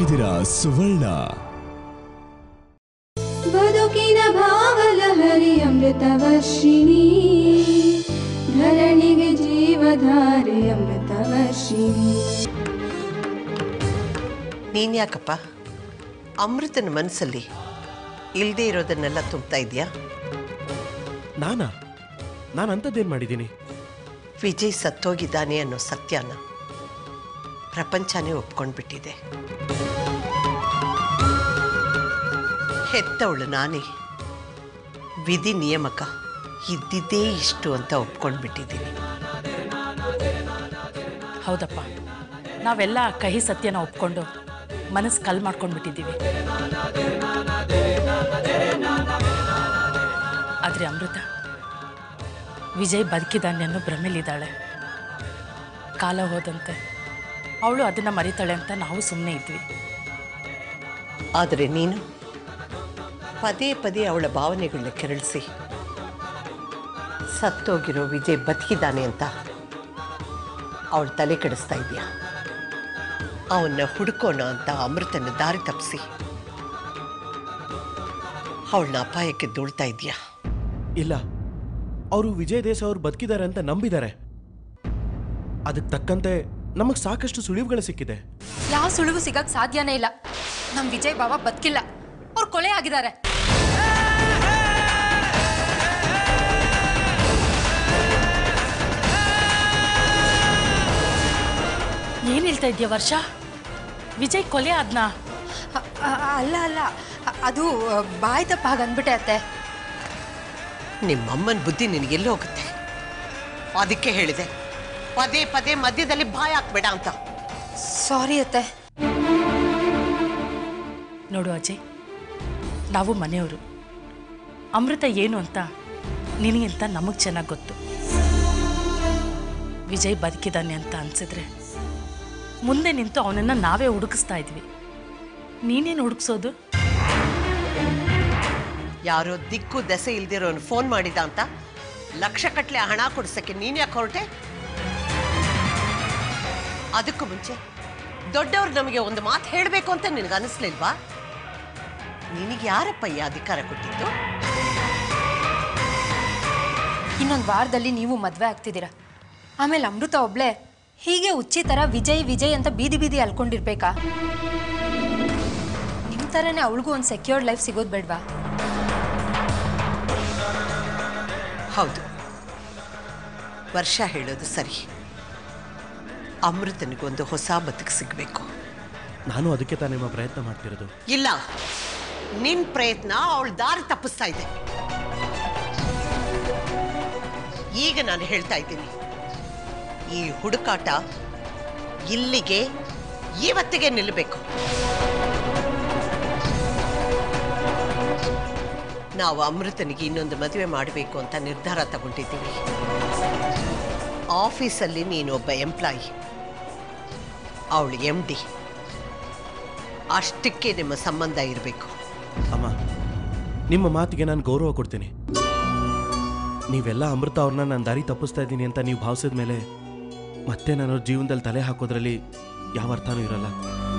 ಇದ್ದೀರಾ ಸುವರ್ಣ ಬದುಕಿನ ಭಾವಲಹರಿ ಅಮೃತವರ್ಷಿಣಿ ಧರಣಿಗೆ ಜೀವಧಾರೆ ಅಮೃತವರ್ಷಿಣಿ ನೀನ್ ಯಾಕಪ್ಪ ಅಮೃತನ ಮನಸ್ಸಲ್ಲಿ ಇಲ್ಲದೆ ಇರೋದನ್ನೆಲ್ಲ ತುಂಬ್ತಾ ಇದೆಯಾ ನಾನಾ ನಾನು ಅಂಥದ್ದೇನು ಮಾಡಿದ್ದೀನಿ ವಿಜಯ್ ಸತ್ತೋಗಿದ್ದಾನೆ ಅನ್ನೋ ಸತ್ಯನ ಪ್ರಪಂಚನೇ ಒಪ್ಕೊಂಡ್ಬಿಟ್ಟಿದೆ ಹೆತ್ತವಳು ನಾನೇ ವಿಧಿ ನಿಯಮಕ ಇದ್ದಿದ್ದೇ ಇಷ್ಟು ಅಂತ ಒಪ್ಕೊಂಡ್ಬಿಟ್ಟಿದ್ದೀನಿ ಹೌದಪ್ಪ ನಾವೆಲ್ಲ ಆ ಕಹಿ ಸತ್ಯನ ಒಪ್ಕೊಂಡು ಮನಸ್ಸು ಕಲ್ ಮಾಡ್ಕೊಂಡ್ಬಿಟ್ಟಿದ್ದೀವಿ ಆದರೆ ಅಮೃತ ವಿಜಯ್ ಬದುಕಿದ್ದಾನೆ ಅನ್ನೋ ಭ್ರಮೆಲಿದ್ದಾಳೆ ಕಾಲ ಹೋದಂತೆ ಅವಳು ಅದನ್ನು ಮರಿತಾಳೆ ಅಂತ ನಾವು ಸುಮ್ಮನೆ ಇದ್ವಿ ಆದರೆ ನೀನು ಪದೇ ಪದೇ ಅವಳ ಭಾವನೆಗಳನ್ನ ಕೆರಳಿಸಿ ಸತ್ತೋಗಿರೋ ವಿಜಯ್ ಬದುಕಿದ್ದಾನೆ ಅಂತ ಅವಳು ತಲೆ ಕೆಡಿಸ್ತಾ ಇದೆಯಾ ಅವನ್ನ ಹುಡುಕೋಣ ಅಂತ ಅಮೃತನ ದಾರಿ ತಪ್ಪಿಸಿ ಅವಳನ್ನ ಅಪಾಯಕ್ಕೆ ದೂಳ್ತಾ ಇದೆಯಾ ಇಲ್ಲ ಅವರು ವಿಜಯ್ ದೇಶ ಅವ್ರು ಬದುಕಿದ್ದಾರೆ ಅಂತ ನಂಬಿದ್ದಾರೆ ಅದಕ್ಕೆ ತಕ್ಕಂತೆ ನಮಗೆ ಸಾಕಷ್ಟು ಸುಳಿವುಗಳು ಸಿಕ್ಕಿದೆ ಯಾವ ಸುಳಿವು ಸಿಗಕ್ ಸಾಧ್ಯನೇ ಇಲ್ಲ ನಮ್ ವಿಜಯ್ ಬಾಬಾ ಬದುಕಿಲ್ಲ ಅವ್ರು ಕೊಲೆ ಆಗಿದ್ದಾರೆ ಏನು ಹೇಳ್ತಾ ಇದೆಯಾ ವರ್ಷ ವಿಜಯ್ ಕೊಲೆ ಆದ್ನಾ ಅ- ಅ- ಅಲ್ಲ ಅಲ್ಲ ಅ- ಅದು ಅ, ಬಾಯ್ ತಪ್ಪ ಹಾಗೆ ಅಂದ್ಬಿಟ್ಟೆ ಅತ್ತೆ ನಿಮ್ಮಮ್ಮನ ಬುದ್ಧಿ ನಿನಗೆಲ್ಲಿ ಹೋಗುತ್ತೆ ಅದಕ್ಕೆ ಹೇಳಿದೆ ಪದೇ ಪದೇ ಮಧ್ಯದಲ್ಲಿ ಬಾಯ್ ಹಾಕ್ಬೇಡ ಅಂತ ಸಾರಿ ಅತ್ತೆ ನೋಡು ಅಜಯ್ ನಾವು ಮನೆಯವರು ಅಮೃತ ಏನು ಅಂತ ನಿನಗಿಂತ ನಮಗೆ ಚೆನ್ನಾಗಿ ಗೊತ್ತು ವಿಜಯ್ ಬದುಕಿದ್ದಾನೆ ಅಂತ ಅನ್ಸಿದ್ರೆ ಮುಂದೆ ನಿಂತು ಅವನನ್ನು ನಾವೇ ಹುಡುಕಿಸ್ತಾ ಇದ್ವಿ ನೀನೇನು ಹುಡುಕ್ಸೋದು ಯಾರೋ ದಿಕ್ಕು ದೆಸೆ ಇಲ್ದಿರೋನು ಫೋನ್ ಮಾಡಿದ ಅಂತ ಲಕ್ಷ ಕಟ್ಲೆ ಹಣ ಕೊಡ್ಸಕ್ಕೆ ನೀನ್ ಯಾಕೆ ಹೊರಟೆ ಅದಕ್ಕೂ ಮುಂಚೆ ದೊಡ್ಡವ್ರು ನಮಗೆ ಒಂದು ಮಾತು ಹೇಳಬೇಕು ಅಂತ ನಿನಗೆ ಅನಿಸ್ಲಿಲ್ವಾ ನಿನಗೆ ಯಾರಪ್ಪ ಈ ಅಧಿಕಾರ ಕೊಟ್ಟಿದ್ದು ಇನ್ನೊಂದು ವಾರದಲ್ಲಿ ನೀವು ಮದ್ವೆ ಆಗ್ತಿದ್ದೀರಾ ಆಮೇಲೆ ಅಮೃತ ಒಬ್ಳೆ ಹೀಗೆ ಉಚ್ಚಿ ಥರ ವಿಜಯ್ ವಿಜಯ್ ಅಂತ ಬೀದಿ ಬೀದಿ ಅಲ್ಕೊಂಡಿರ್ಬೇಕಾ ನಿಮ್ಮ ಥರನೇ ಅವಳಿಗೂ ಒಂದು ಸೆಕ್ಯೂರ್ಡ್ ಲೈಫ್ ಸಿಗೋದು ಬೇಡ್ವಾ ಹೌದು ವರ್ಷ ಹೇಳೋದು ಸರಿ ಅಮೃತನಿಗೊಂದು ಹೊಸ ಬದುಕು ಸಿಗಬೇಕು ನಾನು ಅದಕ್ಕೆ ತಾನೇ ನಿಮ್ಮ ಪ್ರಯತ್ನ ಮಾಡ್ತಿರೋದು ಇಲ್ಲ ನಿನ್ ಪ್ರಯತ್ನ ಅವಳ ದಾರಿ ತಪ್ಪಿಸ್ತಾ ಇದೆ ಈಗ ನಾನು ಹೇಳ್ತಾ ಇದ್ದೀನಿ ಈ ಹುಡುಕಾಟ ಇಲ್ಲಿಗೆ ಇವತ್ತಿಗೆ ನಿಲ್ಲಬೇಕು ನಾವು ಅಮೃತನಿಗೆ ಇನ್ನೊಂದು ಮದುವೆ ಮಾಡಬೇಕು ಅಂತ ನಿರ್ಧಾರ ತಗೊಂಡಿದ್ದೀವಿ ಆಫೀಸಲ್ಲಿ ನೀನೊಬ್ಬ ಎಂಪ್ಲಾಯಿ ಅವಳು ಎಂ ಡಿ ಅಷ್ಟಕ್ಕೆ ನಿಮ್ಮ ಸಂಬಂಧ ಇರಬೇಕು ಅಮ್ಮ ನಿಮ್ಮ ಮಾತಿಗೆ ನಾನು ಗೌರವ ಕೊಡ್ತೀನಿ ನೀವೆಲ್ಲ ಅಮೃತ ಅವ್ರನ್ನ ನಾನು ದಾರಿ ತಪ್ಪಿಸ್ತಾ ಇದ್ದೀನಿ ಅಂತ ನೀವು ಭಾವಿಸಿದ ಮೇಲೆ ಮತ್ತೆ ನಾನು ಅವ್ರ ಜೀವನದಲ್ಲಿ ತಲೆ ಹಾಕೋದ್ರಲ್ಲಿ ಯಾವ ಅರ್ಥನೂ ಇರಲ್ಲ